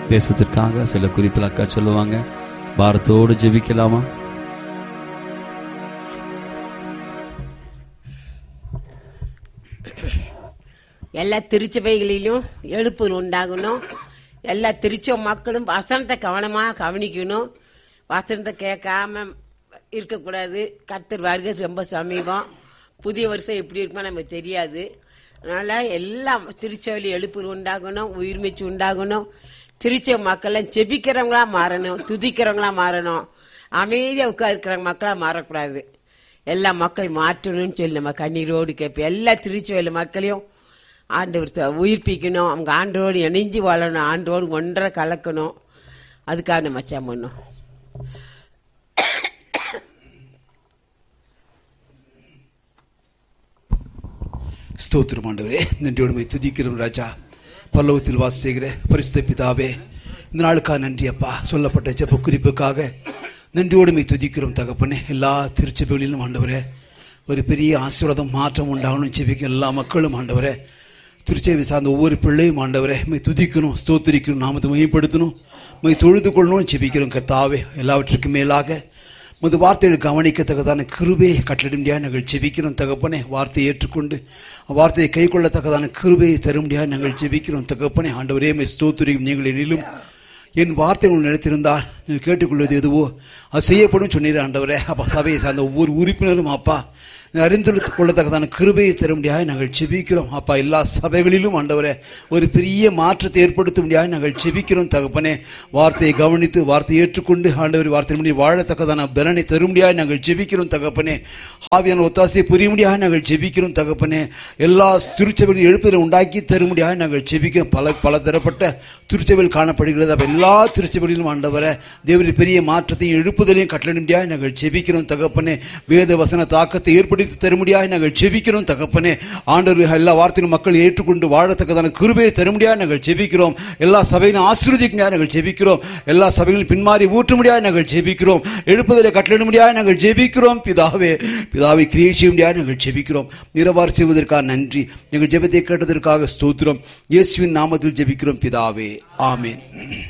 தேசத்திற்காக சில குறிப்பில் அக்கா சொல்லுவாங்க பாரத்தோடு ஜெபிக்கலாமா எல்லா திருச்சபைகளிலும் எழுப்புதல் உண்டாகணும் எல்லா திருச்ச மக்களும் வசனத்தை கவனமா கவனிக்கணும் வசனத்தை கேட்காம இருக்கக்கூடாது கர்த்தர் வருகை ரொம்ப சமீபம் புதிய வருஷம் எப்படி இருக்குமோ நமக்கு தெரியாது அதனால எல்லாம் திருச்சபையில் எழுப்புதல் உண்டாகணும் உயிர்மீச்சு உண்டாகணும் திருச்ச மக்கள்லாம் செபிக்கிறவங்களா மாறணும் துதிக்கிறவங்களா மாறணும் அமைதியா உட்கார்க்கிற மக்களா மாறக்கூடாது எல்லா மக்களையும் மாற்றணும்னு சொல்லி நம்ம கண்ணீரோடு கேட்போம் எல்லா திருச்சபையில மக்களையும் ஆண்டவர் ச- உயிர்ப்பிக்கணும் அவங்க ஆண்டோடு இணைஞ்சு வாழணும் ஆண்டோடு ஒன்றரை கலக்கணும் அதுக்காக நம்ம மச்சான் பண்ணோம் ஸ்தோத்திரம் ஆண்டவரே நன்றியோடு போய் துதிக்கிறோம் ராஜா பல்லவத்தில் வாசம் செய்கிற பரிசுத்த பிதாவே இந்த நாளுக்காக நன்றி அப்பா சொல்லப்பட்ட ஜெப குறிப்புக்காக நன்றியோடு போய் துதிக்கிறோம் தகப்பனே எல்லா திருச்சபைகளிலும் ஆண்டவரே ஒரு பெரிய ஆசீர்வாதம் மாற்றம் உண்டாகணும் ஜெபிக்கும் எல்லா மக்களும் ஆண்டவரே திருச்சேவை சார்ந்த ஒவ்வொரு பிள்ளையும் ஆண்டவரே மை துதிக்கணும் ஸ்தோத்திரிக்கணும் நாமத்தை மையப்படுத்தணும் மை தொழுது கொள்ளணும் ஜெபிக்கிறோம் கர்த்தாவே எல்லாவற்றுக்கும் மேலாக முது வார்த்தைகள் கவனிக்கத்தக்கதான கிருபையை கட்டளிடும்படியாக நாங்கள் ஜெபிக்கிறோம் தகப்பனே வார்த்தையை ஏற்றுக்கொண்டு வார்த்தையை கை கொள்ளத்தக்கதான கிருபையை தரும்படியாக நாங்கள் ஜெபிக்கிறோம் தகப்பனே ஆண்டவரே மை ஸ்தோத்திரியும் நீங்கள் எனிலும் என் வார்த்தை உங்கள் நினைத்திருந்தால் நீங்கள் கேட்டுக்கொள்வது எதுவோ அது செய்யப்படும் சொன்னீர் ஆண்டவரே அப்பா சபையை சார்ந்த ஒவ்வொரு உறுப்பினரும் அப்பா அறிந்து கொள்ளத்தக்கதான கிருபையை தரும்படியாக நாங்கள் ஜெபிக்கிறோம் அப்பா எல்லா சபைகளிலும் ஆண்டவரே ஒரு பெரிய மாற்றத்தை ஏற்படுத்தும்படியாக நாங்கள் ஜெபிக்கிறோம் தகப்பனே வார்த்தையை கவனித்து வார்த்தையை ஏற்றுக்கொண்டு ஆண்டவர் வார்த்தை முடி வாழத்தக்கதான பலனை தரும்படியாக நாங்கள் ஜெபிக்கிறோம் தகப்பனே ஆவியான ஒத்தாசையை புரியும்படியாக நாங்கள் ஜெபிக்கிறோம் தகப்பனே எல்லா திருச்சபையும் எழுப்புதலை உண்டாக்கி தரும்படியாக நாங்கள் ஜெபிக்கிறோம் பல பல தரப்பட்ட திருச்சபையில் காணப்படுகிறது அப்ப எல்லா திருச்சபைகளிலும் ஆண்டவரை தேவரின் பெரிய மாற்றத்தையும் எழுப்புதலையும் கட்டளிடும்படியாக நாங்கள் ஜெபிக்கிறோம் தகப்பனே வேத வசன தாக்கத்தை ஏற்படுத்தி தரும்படியாக நாங்கள் ஜெபிக்கிறோம் தகப்பனே ஆண்டவர் எல்லா வார்த்தையும் மக்கள் ஏற்றுக்கொண்டு வாழத்தக்கதான கிருபையை தரும்படியாக நாங்கள் ஜெபிக்கிறோம் எல்லா சபையிலும் ஆசீர்வதிக்கும்படியாக நாங்கள் ஜெபிக்கிறோம் எல்லா சபைகளும் பின்மாறி ஊற்றும்படியாக நாங்கள் ஜெபிக்கிறோம் எழுப்புதலை கட்டளிடும்படியாக நாங்கள் ஜெபிக்கிறோம் பிதாவே பிதாவை கிரியை செய்யும்படியாக நாங்கள் ஜெபிக்கிறோம் நிறவாறு செய்வதற்காக நன்றி எங்கள் ஜெபத்தை கேட்டதற்காக ஸ்தோத்திரம் இயேசுவின் நாமத்தில் ஜெபிக்கிறோம் பிதாவே ஆமென்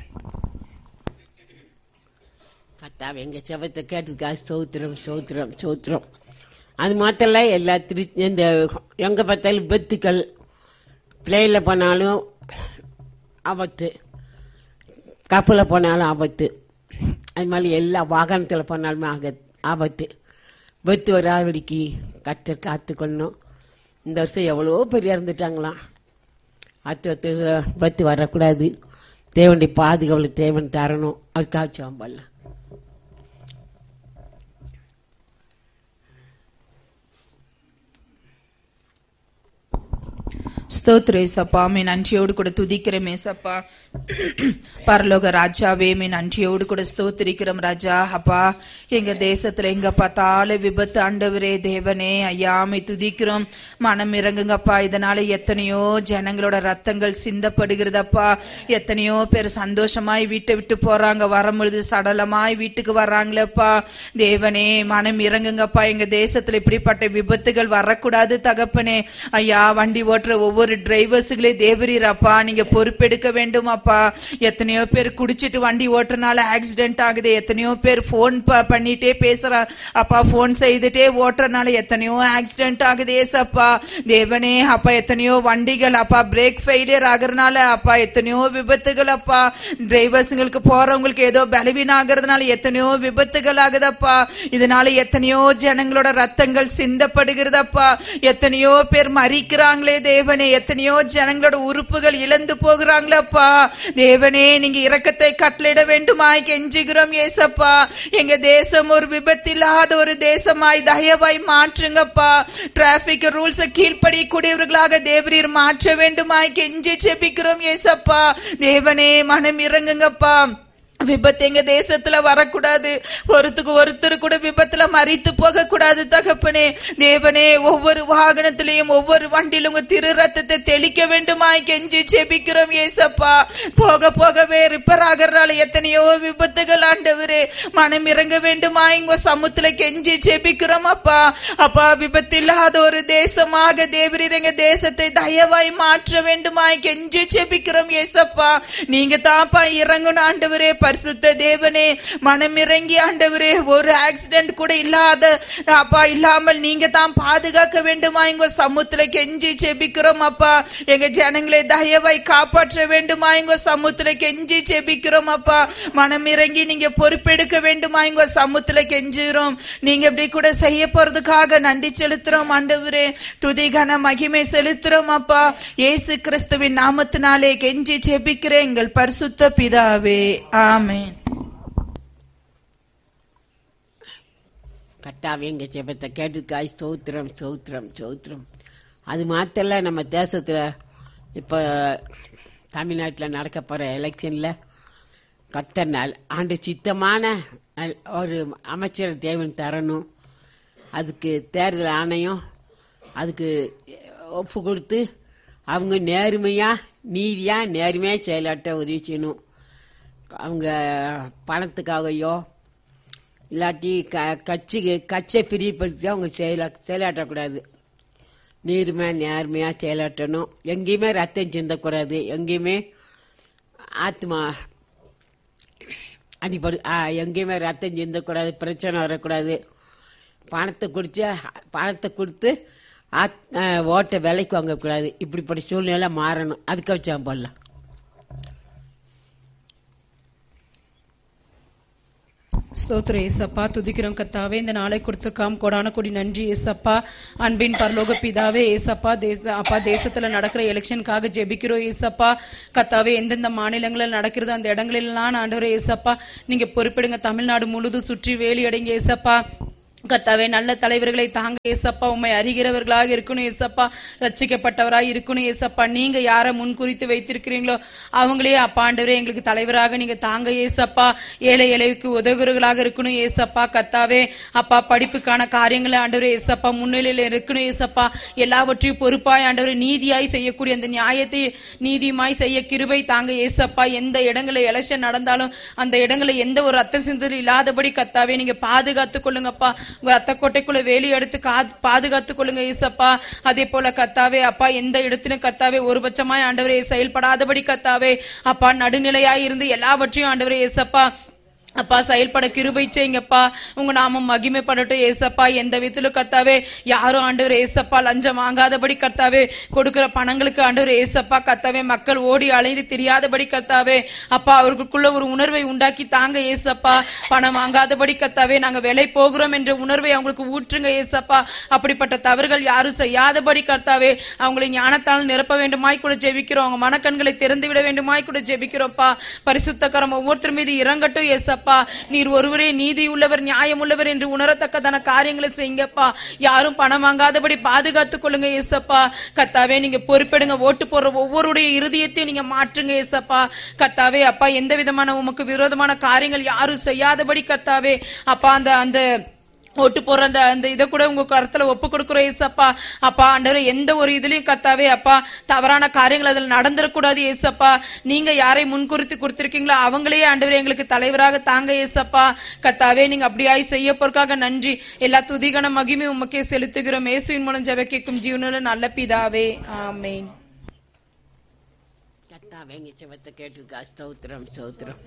கர்த்தாவே எங்க செபத்தை கேட்டதுக்காக ஸ்தோத்திரம் ஸ்தோத்திரம் ஸ்தோத்திரம் அது மாத்திரம் இல்ல, எல்லா திரு இந்த எங்க பார்த்தாலும் விபத்துக்கள் பிளேனில் போனாலும் ஆபத்து கப்பலில் போனாலும் ஆபத்து அது மாதிரி எல்லா வாகனத்தில் போனாலுமே ஆக ஆபத்து விபத்து வராதபடிக்கு கத்தர் காத்துக்கொள்ளணும் இந்த வருஷம் எவ்வளோ பேர் இறந்துட்டாங்களாம் அடுத்த வருஷம் விபத்து வரக்கூடாது தேவனுடைய பாதுகாவலை தேவன் தரணும் அதுக்காக சோம்பல்லாம் ஸ்தோத்திர ஏசப்பா மே நன்றியோடு கூட துதிக்கிறோம் ஏசப்பா பரலோக ராஜாவே மே நன்றியோடு கூட ஸ்தோத்திரிக்கிறோம் ராஜா அப்பா எங்க தேசத்துல எங்க பார்த்தாலும் விபத்து ஆண்டவரே தேவனே ஐயா மே துதிக்கிறோம் மனம் இறங்குங்கப்பா இதனால எத்தனையோ ஜனங்களோட ரத்தங்கள் சிந்தப்படுகிறதப்பா எத்தனையோ பேர் சந்தோஷமாய் வீட்டை விட்டு போறாங்க வரும்பொழுது சடலமாய் வீட்டுக்கு வர்றாங்களேப்பா தேவனே மனம் இறங்குங்கப்பா எங்க தேசத்துல இப்படிப்பட்ட விபத்துகள் வரக்கூடாது தகப்பனே ஐயா வண்டி ஓட்டுற ஒவ்வொரு டிரைவர்ஸுகளே தேவரீர் அப்பா நீங்க பொறுப்பெடுக்க வேண்டும் அப்பா எத்தனையோ பேர் குடிச்சிட்டு வண்டி ஓட்டுறனால ஆக்சிடென்ட் ஆகுது எத்தனையோ பேர் போன் பண்ணிட்டே பேசுறா அப்பா போன் செய்துட்டே ஓட்டுறனால எத்தனையோ ஆக்சிடென்ட் ஆகுது ஏசப்பா தேவனே அப்பா எத்தனையோ வண்டிகள் அப்பா பிரேக் ஃபெயிலியர் ஆகுறதுனால அப்பா எத்தனையோ விபத்துகள் அப்பா டிரைவர்ஸுங்களுக்கு போறவங்களுக்கு ஏதோ பலவீனம் ஆகுறதுனால எத்தனையோ விபத்துகள் ஆகுதப்பா இதனால எத்தனையோ ஜனங்களோட ரத்தங்கள் சிந்தப்படுகிறதப்பா எத்தனையோ பேர் மறிக்கிறாங்களே தேவனே எத்தனையோ ஜனங்களோட உறுப்புகள் இழந்து போகிறாங்களப்பா தேவனே நீங்க இரக்கத்தை கட்டளையிட வேண்டுமாய் கெஞ்சுகிறோம் ஏசப்பா எங்க தேசம் ஒரு விபத்தில்லாத ஒரு தேசமாய் தயவாய் மாற்றுங்கப்பா டிராபிக் ரூல்ஸ் கீழ்ப்படி கூடியவர்களாக தேவரீர் மாற்ற வேண்டுமாய் கெஞ்சி செபிக்கிறோம் ஏசப்பா தேவனே மனம் இறங்குங்கப்பா விபத்து எங்க தேசத்துல வரக்கூடாது ஒருத்துக்கு ஒருத்தர் கூட விபத்துல மறித்து போக கூடாது தகப்பனே தேவனே ஒவ்வொரு வாகனத்திலையும் ஒவ்வொரு வண்டியிலும் உங்க திரு ரத்தத்தை தெளிக்க வேண்டுமாய் கெஞ்சி செபிக்கிறோம் ஏசப்பா போக போகவே ரிப்பேர் ஆகிறனால எத்தனையோ விபத்துகள் ஆண்டவரே மனம் இறங்க வேண்டுமாய் உங்க சமுத்துல கெஞ்சி செபிக்கிறோம் அப்பா அப்பா விபத்து இல்லாத ஒரு தேசமாக தேவரீர் எங்க தேசத்தை தயவாய் மாற்ற வேண்டுமாய் கெஞ்சி செபிக்கிறோம் ஏசப்பா நீங்க தாப்பா இறங்கணும் ஆண்டவரே பரிசுத்த தேவனே மனம் இறங்கி ஆண்டவரே ஒரு ஆக்சிடென்ட் கூட இல்லாத அப்பா இல்லாமல் நீங்க தான் பாதுகாக்க வேண்டுமா எங்க சமுத்திர கெஞ்சி செபிக்கிறோம் அப்பா எங்க ஜனங்களை தயவாய் காப்பாற்ற வேண்டுமா எங்க சமுத்திர கெஞ்சி செபிக்கிறோம் அப்பா மனம் இறங்கி நீங்க பொறுப்பெடுக்க வேண்டுமா எங்க சமுத்திர கெஞ்சுகிறோம் நீங்க இப்படி கூட செய்ய போறதுக்காக நன்றி செலுத்துறோம் ஆண்டவரே துதி கன மகிமை செலுத்துறோம் அப்பா இயேசு கிறிஸ்துவின் நாமத்தினாலே கெஞ்சி செபிக்கிறேன் எங்கள் பரிசுத்த பிதாவே ஆமென் கட்டாவே எங்க ஜெபத்தை கேட்டுக்காய் ஸ்தோத்திரம் ஸ்தோத்திரம் ஸ்தோத்திரம் அது மாத்திரல நம்ம தேசத்துல இப்ப தமிழ்நாட்டில் நடக்க போற எலெக்ஷன்ல கத்தர் நாள் ஆண்டு சித்தமான நல்- ஒரு அமைச்சர் தேவன் தரணும் அதுக்கு தேர்தல் ஆணையம் அதுக்கு ஒப்பு கொடுத்து அவங்க நேர்மையா நீதியா நேர்மையா செயலாட்ட உதவி செய்யணும் அவங்க பணத்துக்காகவோ இல்லாட்டி க கட்சிக்கு கட்சியை பிரியப்படுத்தி அவங்க செயலா செயலாற்றக்கூடாது நீர்மையா நேர்மையாக செயலாற்றணும் எங்கேயுமே ரத்தம் சிந்தக்கூடாது எங்கேயுமே ஆத்மா அடிப்படு ஆ, எங்கேயுமே ரத்தம் சிந்தக்கூடாது பிரச்சனை வரக்கூடாது பணத்தை குடிச்சு பணத்தை கொடுத்து ஆத் ஆ, ஓட்டை விலைக்கு வாங்கக்கூடாது இப்படிப்பட்ட சூழ்நிலை மாறணும் அதுக்கு வச்சா போடலாம் ஸ்தோத்திர ஏசப்பா துதிக்கிறோம் கத்தாவே இந்த நாளை கொடுத்துக்காம் கொடான கொடி நன்றி ஏசப்பா அன்பின் பரலோக பிதாவே ஏசப்பா தேச அப்பா தேசத்துல நடக்கிற எலெக்ஷனுக்காக ஜெபிக்கிறோம் ஏசப்பா கத்தாவே எந்தெந்த மாநிலங்களில் நடக்கிறதோ அந்த இடங்களெல்லாம் ஆண்டவரே ஏசப்பா நீங்க பொறுப்பிடுங்க தமிழ்நாடு முழுதும் சுற்றி வேலி அடைங்க ஏசப்பா கர்த்தாவே நல்ல தலைவர்களை தாங்க ஏசப்பா உண்மை அறிகிறவர்களாக இருக்கணும் ஏசப்பா ரட்சிக்கப்பட்டவராய் இருக்கணும் ஏசப்பா நீங்க யாரை முன்குறித்து வைத்திருக்கிறீங்களோ அவங்களே அப்பா ஆண்டவரே எங்களுக்கு தலைவராக நீங்க தாங்க ஏசப்பா ஏழை ஏழைக்கு உதவுகிறவர்களாக இருக்கணும் ஏசப்பா கத்தாவே அப்பா படிப்புக்கான காரியங்களை ஆண்டவரே ஏசப்பா முன்னிலையில் இருக்கணும் ஏசப்பா எல்லாவற்றையும் பொறுப்பாய் ஆண்டவரே நீதியாய் செய்யக்கூடிய அந்த நியாயத்தை நீதியுமாய் செய்ய கிருபை தாங்க ஏசப்பா எந்த இடங்களில் எலெக்ஷன் நடந்தாலும் அந்த இடங்களில் எந்த ஒரு ரத்த சிந்தல் இல்லாதபடி கத்தாவே நீங்க பாதுகாத்துக் கொள்ளுங்கப்பா உங்க ரத்த கோட்டைக்குள்ள வேலி எடுத்து கா- பாதுகாத்துக் கொள்ளுங்க ஏசப்பா அதே போல கத்தாவே அப்பா எந்த இடத்திலும் கத்தாவே ஒரு பட்சமாய் ஆண்டவரே செயல்படாதபடி கத்தாவே அப்பா நடுநிலையாய் இருந்து எல்லாவற்றையும் ஆண்டவரே ஏசப்பா அப்பா செயல்பட கிருபை செய்யுங்கப்பா உங்க நாமம் மகிமைப்படட்டும் ஏசப்பா எந்த விதத்திலும் கத்தாவே யாரும் ஆண்டவர் ஏசப்பா லஞ்சம் வாங்காதபடி கத்தாவே கொடுக்கிற பணங்களுக்கு ஆண்டவர் ஏசப்பா கத்தாவே மக்கள் ஓடி அலைந்து தெரியாதபடி கத்தாவே அப்பா அவர்களுக்குள்ள ஒரு உணர்வை உண்டாக்கி தாங்க ஏசப்பா பணம் வாங்காதபடி கத்தாவே நாங்க விலை போகிறோம் என்ற உணர்வை அவங்களுக்கு ஊற்றுங்க ஏசப்பா அப்படிப்பட்ட தவறுகள் யாரும் செய்யாதபடி கர்த்தாவே அவங்களை ஞானத்தால் நிரப்ப வேண்டுமாய் கூட ஜெபிக்கிறோம் அவங்க மனக்கண்களை திறந்து விட வேண்டுமாய் கூட ஜெபிக்கிறோம்ப்பா பரிசுத்தக்கரம் ஒவ்வொருத்தர் மீது இறங்கட்டும் ஏசப்பா நீர் ஒருவரே நீதி உள்ளவர் நியாயம் உள்ளவர் என்று உணரத்தக்கதான காரியங்களை செய்யுங்கப்பா யாரும் பணம் வாங்காதபடி பாதுகாத்துக் கொள்ளுங்க ஏசப்பா கத்தாவே நீங்க பொறுப்பெடுங்க ஓட்டு போடுற ஒவ்வொருடைய இருதயத்தையும் நீங்க மாற்றுங்க ஏசப்பா கத்தாவே அப்பா எந்த விதமான உமக்கு விரோதமான காரியங்கள் யாரும் செய்யாதபடி கத்தாவே அப்பா அந்த அந்த ஓட்டு போற அந்த அந்த இதை கூட உங்க கருத்துல ஒப்பு கொடுக்குறோம் ஏசப்பா அப்பா ஆண்டவரே எந்த ஒரு இதுலயும் கத்தாவே அப்பா தவறான காரியங்கள் அதில் நடந்துடக்கூடாது ஏசப்பா நீங்க யாரை முன்குறித்து கொடுத்திருக்கீங்களோ அவங்களே ஆண்டவரே எங்களுக்கு தலைவராக தாங்க ஏசப்பா கத்தாவே நீங்க அப்படியாய் செய்ய போறதுக்காக நன்றி எல்லா துதிகன மகிமை உமக்கே செலுத்துகிறோம் இயேசுவின் மூலம் ஜெப கேட்கும் ஜீவனுள்ள நல்ல பிதாவே ஆமென் கத்தாவே எங்க செவத்தை கேட்டுக்கா ஸ்தோத்திரம் ஸ்தோத்திரம்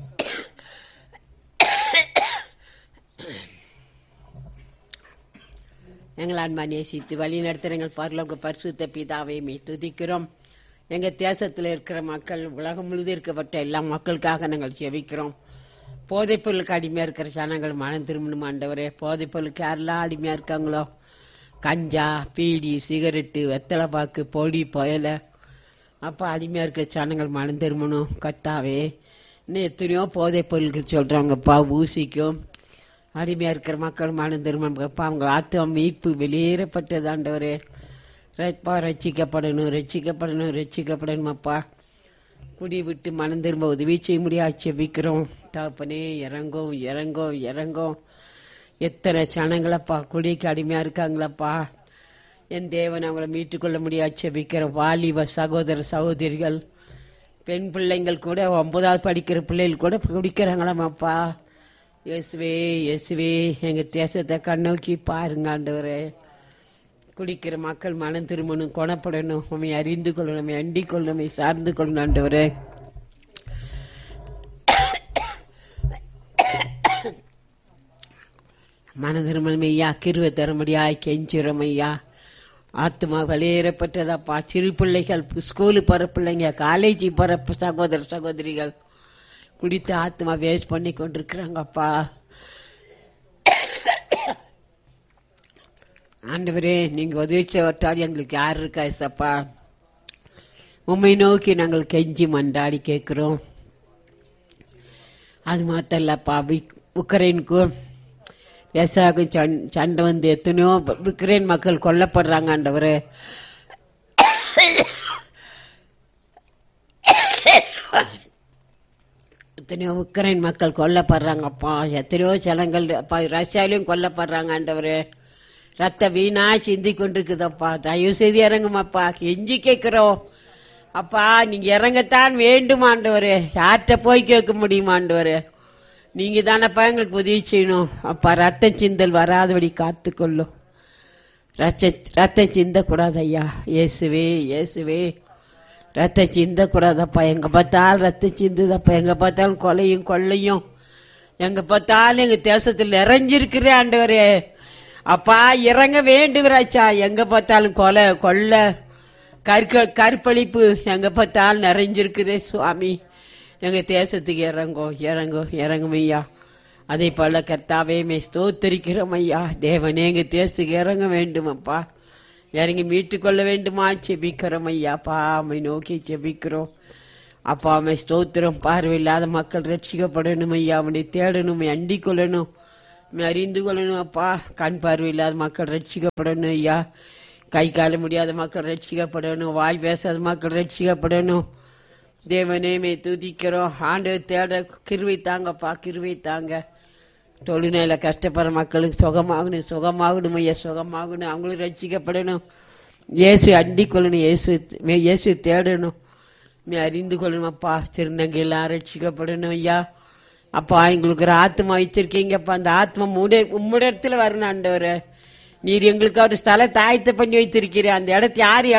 எங்கள் அன்பா நேசித்து வழி நடத்துகிற எங்கள் பரலோக பரிசுத்த பிதாவை மீ துதிக்கிறோம் எங்க தேசத்தில் இருக்கிற மக்கள் உலகம் முழுதும் இருக்கப்பட்ட எல்லா மக்களுக்காக நாங்கள் செவிக்கிறோம் போதைப் பொருளுக்கு அடிமையா இருக்கிற ஜனங்கள் மனம் திரும்பணும் ஆண்டவரே போதைப் பொருளுக்கு யாரெல்லாம் அடிமையா இருக்காங்களோ கஞ்சா பீடி சிகரெட்டு வெத்தலை பாக்கு பொடி புயல அப்போ அடிமையா இருக்கிற ஜனங்கள் மனம் திரும்பணும் கத்தாவே இன்னும் எத்தனையோ போதைப் பொருளுக்கு சொல்றாங்கப்பா ஊசிக்கும் அடிமையா இருக்கிற மக்கள் மனம் திரும்பப்பா அவங்க ஆத்துவ மீட்பு வெளியேறப்பட்டது ஆண்டவரே ரப்பா ரட்சிக்கப்படணும் ரட்சிக்கப்படணும் ரட்சிக்கப்படணும் அப்பா குடி விட்டு மனம் திரும்ப உதவி செய்ய முடியாது செபிக்கிறோம் தகப்பனே இறங்கும் இறங்கும் இறங்கும் எத்தனை சனங்களப்பா குடிக்கு அடிமையா இருக்காங்களப்பா என் தேவன் அவங்கள மீட்டுக்கொள்ள முடியாது செபிக்கிற வாலிப சகோதர சகோதரிகள் பெண் பிள்ளைங்கள் கூட ஒன்பதாவது படிக்கிற பிள்ளைகள் கூட குடிக்கிறாங்களாமாப்பா இயேசுவே இயேசுவே எங்க தேசத்தை கண்ணோக்கி பாருங்க ஆண்டவரே குடிக்கிற மக்கள் மனம் திரும்பணும் குணப்படணும் உண்மை அறிந்து கொள்ளணும் உம்மை அண்டிக் கொள்ளணும் உம்மை சார்ந்து கொள்ளணும் ஆண்டவரே மன திருமணம் ஐயா கிருவ தரும்படியாய் கெஞ்சிரம் ஐயா ஆத்மா வெளியேறப்பட்டதப்பா சிறு பிள்ளைகள் ஸ்கூலு போற பிள்ளைங்க காலேஜ் போற சகோதர சகோதரிகள் குடித்து ஆத்மா வேஸ்ட் பண்ணி கொண்டிருக்கிறாங்கப்பா ஆண்டவரே நீங்க உதவி செய்வட்டால் எங்களுக்கு யார் இருக்கா ஏசப்பா உம்மை நோக்கி நாங்கள் கெஞ்சி மண்டாடி கேட்கிறோம் அது மாத்திரம் இல்லப்பா விக்- உக்ரைனுக்கும் ரஷ்யாவுக்கும் சண்- சண்டை வந்து எத்தனையோ ப- உக்ரைன் மக்கள் கொல்லப்படுறாங்க ஆண்டவரே எத்தனையோ உக்ரைன் மக்கள் கொல்லப்படுறாங்கப்பா எத்தனையோ ஜனங்கள் அப்பா ரஷ்யாலையும் கொல்லப்படுறாங்க ஆண்டவரே ரத்த வீணா சிந்தி கொண்டிருக்குதப்பா தயவு செய்து இறங்குமாப்பா கெஞ்சி கேட்கிறோம் அப்பா நீங்க இறங்கத்தான் வேண்டும் ஆண்டவரே யார்கிட்ட போய் கேட்க முடியுமா ஆண்டவரே நீங்க தானப்பா எங்களுக்கு உதவி செய்யணும் அப்பா ரத்த சிந்தல் வராதபடி காத்துக்கொள்ளும் ரத்த ரத்தம் சிந்தக்கூடாது ஐயா இயேசுவே இயேசுவே ரத்தம் சிந்தக்கூடாதப்பா எங்க பார்த்தாலும் ரத்தம் சிந்துதப்பா எங்க பார்த்தாலும் கொலையும் கொள்ளையும் எங்க பார்த்தாலும் எங்க தேசத்தில் நிறைஞ்சிருக்கிறே ஆண்டவரே அப்பா இறங்க வேண்டுகிறாச்சா எங்க பார்த்தாலும் கொலை கொள்ளை கற்க கற்பழிப்பு எங்க பார்த்தாலும் நிறைஞ்சிருக்குதே சுவாமி எங்க தேசத்துக்கு இறங்கும் இறங்கும் இறங்கும் ஐயா அதே போல கர்த்தாவே மே ஸ்தோத்தரிக்கிறோம் ஐயா தேவனே எங்க தேசத்துக்கு இறங்க வேண்டும் அப்பா இறங்கி மீட்டுக்கொள்ள வேண்டுமா செபிக்கிறோம் ஐயா அப்பா அம்மை நோக்கி செபிக்கிறோம் அப்பா அம்மை ஸ்தோத்திரம் பார்வையில்லாத மக்கள் ரட்சிக்கப்படணும் ஐயா அவனை தேடணும் உம்மை அண்டிக் கொள்ளணும் உம்மை அறிந்து கொள்ளணும் அப்பா கண் பார்வை இல்லாத மக்கள் ரட்சிக்கப்படணும் ஐயா கை கால முடியாத மக்கள் ரட்சிக்கப்படணும் வாய் பேசாத மக்கள் ரட்சிக்கப்படணும் தேவனே மே துதிக்கிறோம் ஆண்டு தேட கிருவை தாங்கப்பா கிருவை தாங்க தொழுநேல கஷ்டப்படுற மக்களுக்கு சுகமாகணும் சுகமாகணும் ஐயா சுகமாகணும் அவங்களும் ரட்சிக்கப்படணும் இயேசு அண்டிக் கொள்ளணும் இயேசு மே- இயேசு தேடணும் மே அறிந்து கொள்ளணும் அப்பா திருநங்கை எல்லாம் ரட்சிக்கப்படணும் ஐயா அப்பா எங்களுக்கு ஒரு ஆத்மா வச்சிருக்கீங்கப்பா அந்த ஆத்மா உம்முடைய உம்முடைய இடத்துல வரணும் ஆண்டவரே நீர் எங்களுக்கு ஒரு ஸ்தலத்தை ஆயத்த பண்ணி வைத்திருக்கிறேன் அந்த இடத்தை யார்